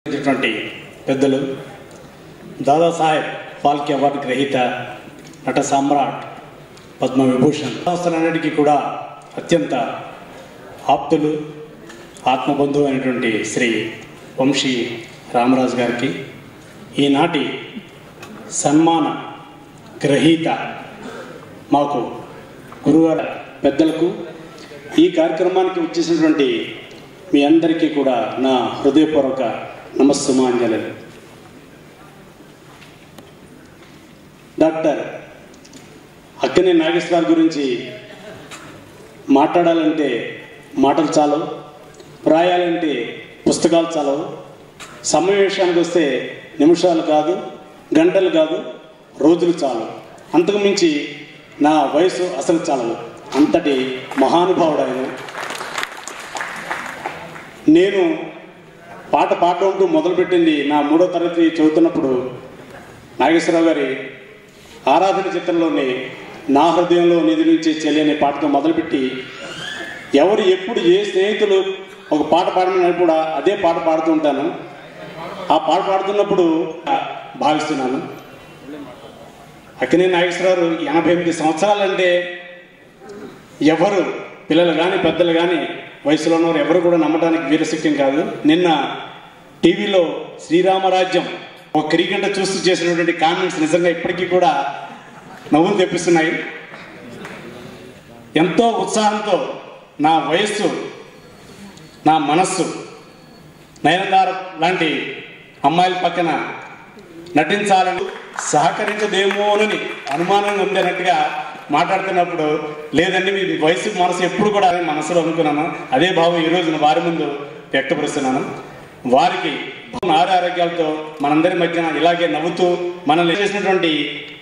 చేసినటువంటి పెద్దలు దాదాసాహెబ్ ఫాల్కే అవార్డు గ్రహీత నట సామ్రాట్ పద్మవిభూషణ్ సంస్థలన్నిటికీ కూడా అత్యంత ఆప్తులు ఆత్మబంధువు అయినటువంటి శ్రీ వంశీ రామరాజు గారికి ఈనాటి సన్మాన గ్రహీత మాకు గురువారి పెద్దలకు ఈ కార్యక్రమానికి వచ్చేసినటువంటి మీ అందరికీ కూడా నా హృదయపూర్వక నమస్సుమాంజలి డాక్టర్ అక్కనే నాగేశ్వరరావు గురించి మాట్లాడాలంటే మాటలు చాలవు రాయాలంటే పుస్తకాలు చాలవు సమయం విషయానికి వస్తే నిమిషాలు కాదు గంటలు కాదు రోజులు చాలు అంతకు మించి నా వయసు అసలు చాలదు అంతటి మహానుభావుడు ఆయన నేను పాట పాడటంటూ మొదలుపెట్టింది నా మూడో తరగతి చదువుతున్నప్పుడు నాగేశ్వరరావు గారి ఆరాధన చిత్రంలోని నా హృదయంలో నిధి నుంచి చెల్లి అనే పాటతో మొదలుపెట్టి ఎవరు ఎప్పుడు ఏ స్నేహితులు ఒక పాట పాడమని కూడా అదే పాట పాడుతూ ఉంటాను ఆ పాట పాడుతున్నప్పుడు భావిస్తున్నాను అక్కినే నాగేశ్వరరావు ఎనభై ఎనిమిది సంవత్సరాలంటే ఎవరు పిల్లలు కానీ పెద్దలు కానీ వయసులో ఉన్నవారు ఎవరు కూడా నమ్మడానికి వీరశక్యం కాదు నిన్న టీవీలో శ్రీరామరాజ్యం ఒక క్రికెట్ చూస్తూ చేసినటువంటి కామెంట్స్ నిజంగా ఇప్పటికీ కూడా నవ్వులు తెప్పిస్తున్నాయి ఎంతో ఉత్సాహంతో నా వయస్సు నా మనస్సు నయనతార లాంటి అమ్మాయిల పక్కన నటించాలని సహకరించదేమోనని అనుమానం ఉందన్నట్టుగా మాట్లాడుతున్నప్పుడు లేదండి మీ వయసు మనసు ఎప్పుడు కూడా అదే మనసులో అనుకున్నాను అదే భావం ఈ రోజున వారి ముందు వ్యక్తపరుస్తున్నాను వారికి ఆరు ఆరోగ్యాలతో మనందరి మధ్యన ఇలాగే నవ్వుతూ మనల్ని చేసినటువంటి